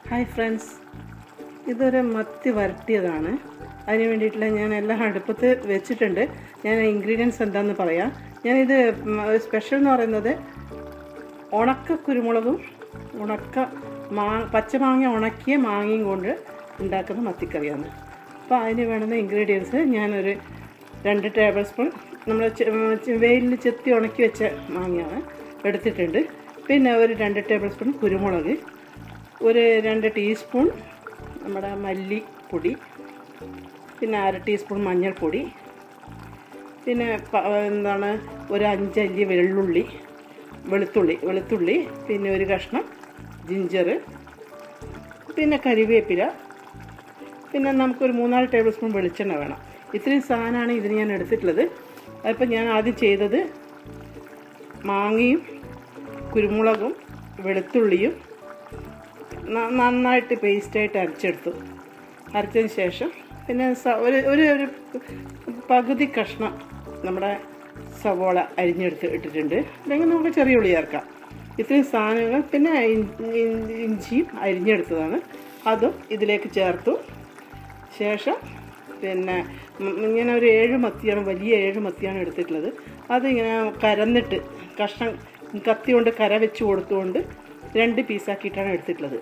hi friends ഇതൊരു മത്തി വരട്ടിയതാണ് അതിന് വേണ്ടിയിട്ടുള്ള ഞാൻ എല്ലാം അടുപ്പത്ത് വെച്ചിട്ടുണ്ട് ഞാൻ ഇൻഗ്രീഡിയൻസ് എന്താണെന്ന് പറയാം ഞാനിത് സ്പെഷ്യൽ എന്ന് പറയുന്നത് ഉണക്ക കുരുമുളകും ഉണക്ക മാ പച്ചമാങ്ങ ഉണക്കിയ മാങ്ങയും കൊണ്ട് ഉണ്ടാക്കുന്ന മത്തിക്കറിയാണ് അപ്പോൾ അതിന് വേണ്ടുന്ന ഇൻഗ്രീഡിയൻസ് ഞാനൊരു രണ്ട് ടേബിൾ സ്പൂൺ നമ്മൾ വെയിലിൽ ചെത്തി ഉണക്കി വെച്ച മാങ്ങയാണ് എടുത്തിട്ടുണ്ട് പിന്നെ ഒരു രണ്ട് ടേബിൾ സ്പൂൺ കുരുമുളക് ഒരു രണ്ട് ടീസ്പൂൺ നമ്മുടെ മല്ലിപ്പൊടി പിന്നെ അര ടീസ്പൂൺ മഞ്ഞൾപ്പൊടി പിന്നെ പ- എന്താണ് ഒരു അഞ്ചല്ലി വെള്ളുള്ളി വെളുത്തുള്ളി വെളുത്തുള്ളി പിന്നെ ഒരു കഷ്ണം ജിഞ്ചർ പിന്നെ കരിവേപ്പില പിന്നെ നമുക്കൊരു മൂന്നാല് ടേബിൾ സ്പൂൺ വെളിച്ചെണ്ണ വേണം ഇത്രയും സാധനമാണ് ഇതിന് ഞാൻ എടുത്തിട്ടുള്ളത് അതിപ്പോൾ ഞാൻ ആദ്യം ചെയ്തത് മാങ്ങയും കുരുമുളകും വെളുത്തുള്ളിയും ന- നന്നായിട്ട് പേസ്റ്റായിട്ട് അരച്ചെടുത്തു അരച്ചതിന് ശേഷം പിന്നെ സ- ഒരു ഒരു ഒരു പകുതി കഷ്ണം നമ്മുടെ സവോള അരിഞ്ഞെടുത്ത് ഇട്ടിട്ടുണ്ട് അല്ലെങ്കിൽ നമുക്ക് ചെറിയ ഉള്ളി ചേർക്കാം ഇത്രയും സാധനങ്ങൾ പിന്നെ ഇൻ- ഇൻ- ഇഞ്ചിയും അരിഞ്ഞെടുത്തതാണ് അതും ഇതിലേക്ക് ചേർത്തു ശേഷം പിന്നെ ഉം ഇങ്ങനെ ഒരു ഏഴ് മത്തിയാണ് വലിയ ഏഴ് മത്തിയാണ് എടുത്തിട്ടുള്ളത് അതിങ്ങനെ കരന്നിട്ട് കഷ്ണം കത്തി കൊണ്ട് കര വെച്ച് കൊടുത്തുകൊണ്ട് രണ്ട് പീസാക്കിയിട്ടാണ് എടുത്തിട്ടുള്ളത്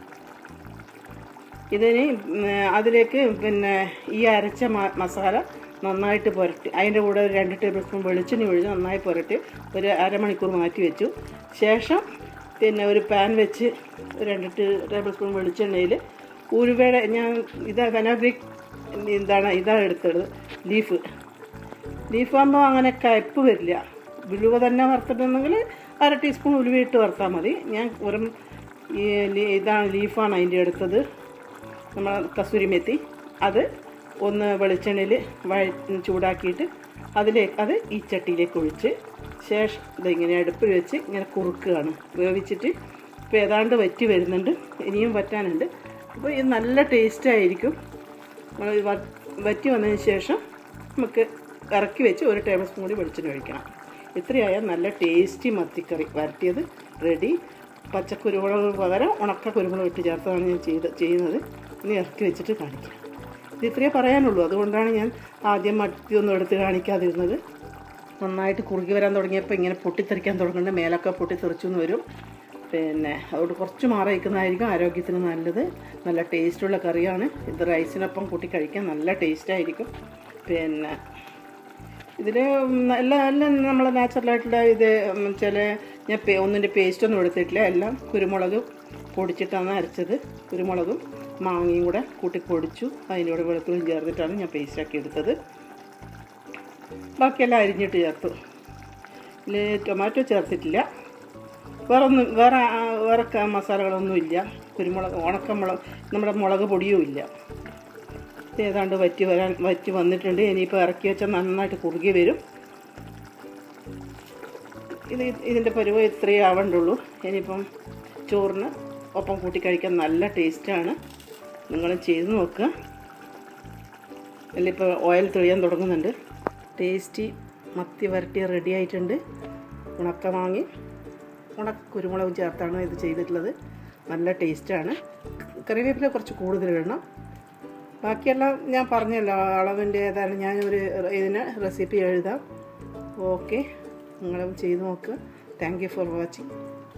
ഇതിന് ഉം, അതിലേക്ക് പിന്നെ ഈ അരച്ച മ- മസാല നന്നായിട്ട് പുരട്ടി അതിൻ്റെ കൂടെ ഒരു രണ്ട് ടേബിൾ സ്പൂൺ വെളിച്ചെണ്ണ ഒഴിച്ച് നന്നായി പുരട്ടി ഒരു അരമണിക്കൂർ മാറ്റി വെച്ചു ശേഷം പിന്നെ ഒരു പാൻ വെച്ച് ഒരു രണ്ട് ടേ- ടേബിൾ സ്പൂൺ വെളിച്ചെണ്ണയിൽ ഉരുവയുടെ ഞാൻ ഇതാ വെനഗ്രിക് എന്താണ് ഇതാണ് എടുത്തത് ലീഫ് ലീഫ് ആകുമ്പോൾ അങ്ങനെ കയ്പ്പ് വരില്ല ഉലുവ തന്നെ വറുത്തിട്ടുണ്ടെങ്കിൽ അര ടീസ്പൂൺ ഉലുവ ഇട്ട് വറുത്താൽ മതി ഞാൻ വെറും ഈ ലീ- ഇതാണ് ലീഫാണ് അതിൻ്റെ എടുത്തത് നമ്മൾ കസൂരി മെത്തി അത് ഒന്ന് വെളിച്ചെണ്ണയിൽ വഴ ചൂടാക്കിയിട്ട് അതിലേക്ക് അത് ഈ ചട്ടിയിലേക്ക് ഒഴിച്ച് ശേഷം ഇതിങ്ങനെ അടുപ്പിൽ വെച്ച് ഇങ്ങനെ കുറുക്കുകയാണ് വേവിച്ചിട്ട് ഇപ്പോൾ ഏതാണ്ട് വറ്റി വരുന്നുണ്ട് ഇനിയും വറ്റാനുണ്ട് അപ്പോൾ ഇത് നല്ല ടേസ്റ്റ് ആയിരിക്കും നമ്മൾ ഇത് വ- വറ്റി വന്നതിന് ശേഷം നമുക്ക് ഇറക്കി വെച്ച് ഒരു ടേബിൾ സ്പൂൺ കൂടി വെളിച്ചെണ്ണ ഒഴിക്കണം ഇത്രയായാൽ നല്ല ടേസ്റ്റി മത്തിക്കറി വരട്ടിയത് റെഡി പച്ചക്കുരുമുളക് പകരം ഉണക്ക കുരുമുളക് ഇട്ട് ചേർത്താണ് ഞാൻ ചെയ്ത് ചെയ്യുന്നത് ഇനി ഇറക്കി വെച്ചിട്ട് കാണിക്കാം ഇത് ഇത്രയേ പറയാനുള്ളൂ അതുകൊണ്ടാണ് ഞാൻ ആദ്യം മത്തിയൊന്നും എടുത്ത് കാണിക്കാതിരുന്നത് നന്നായിട്ട് കുറുകി വരാൻ തുടങ്ങിയപ്പോൾ ഇങ്ങനെ പൊട്ടിത്തെറിക്കാൻ തുടങ്ങുന്നുണ്ട് മേലൊക്കെ പൊട്ടിത്തെറിച്ചു എന്ന് വരും പിന്നെ അതുകൊണ്ട് കുറച്ച് മാറി വയ്ക്കുന്നതായിരിക്കും ആരോഗ്യത്തിന് നല്ലത് നല്ല ടേസ്റ്റുള്ള കറിയാണ് ഇത് റൈസിനൊപ്പം കൂട്ടി കഴിക്കാൻ നല്ല ടേസ്റ്റായിരിക്കും പിന്നെ ഇതിൽ എല്ലാം എല്ലാം നമ്മൾ നാച്ചുറലായിട്ടുള്ള ഇത് ഉം, ചില ഞാൻ പേ ഒന്നിൻ്റെ പേസ്റ്റൊന്നും എടുത്തിട്ടില്ല എല്ലാം കുരുമുളക് പൊടിച്ചിട്ടാണ് അരച്ചത് കുരുമുളകും മാങ്ങയും കൂടെ കൂട്ടി പൊടിച്ചു അതിൻ്റെ കൂടെ വെളുത്തുള്ളിയും ചേർത്തിട്ടാണ് ഞാൻ പേസ്റ്റാക്കി എടുത്തത് ബാക്കിയെല്ലാം അരിഞ്ഞിട്ട് ചേർത്തു ഇതിൽ ടൊമാറ്റോ ചേർത്തിട്ടില്ല വേറെ ഒന്നും വേറെ ആ, വേറെ ക- മസാലകളൊന്നും ഇല്ല കുരുമുളക് ഉണക്കമുളക് നമ്മുടെ മുളക് പൊടിയും ഇല്ല ഇത് ഏതാണ്ട് വറ്റി വരാൻ വറ്റി വന്നിട്ടുണ്ട് ഇനിയിപ്പോൾ ഇറക്കി വെച്ചാൽ നന്നായിട്ട് കുറുകി വരും ഇത് ഇതിൻ്റെ പരുവം ഇത്രയേ ആവണ്ടുള്ളൂ ഇനിയിപ്പം ചോറിന് ഒപ്പം കൂട്ടി കഴിക്കാൻ നല്ല ടേസ്റ്റാണ് നിങ്ങളും ചെയ്ത് നോക്കുക ഇപ്പോൾ ഓയിൽ തെളിയാൻ തുടങ്ങുന്നുണ്ട് ടേസ്റ്റി മത്തി വരട്ടി റെഡി ആയിട്ടുണ്ട് ഉണക്ക വാങ്ങി ഉണക്ക കുരുമുളകും ചേർത്താണ് ഇത് ചെയ്തിട്ടുള്ളത് നല്ല ടേസ്റ്റാണ് കറിവേപ്പില കുറച്ച് കൂടുതൽ ഇടണം ബാക്കിയെല്ലാം ഞാൻ പറഞ്ഞല്ലോ അളവിൻ്റെ ഏതാണ് ഞാനൊരു ഇതിന് റെസിപ്പി എഴുതാം ഓക്കെ നിങ്ങളും ചെയ്ത് നോക്കുക താങ്ക് യു ഫോർ വാച്ചിങ്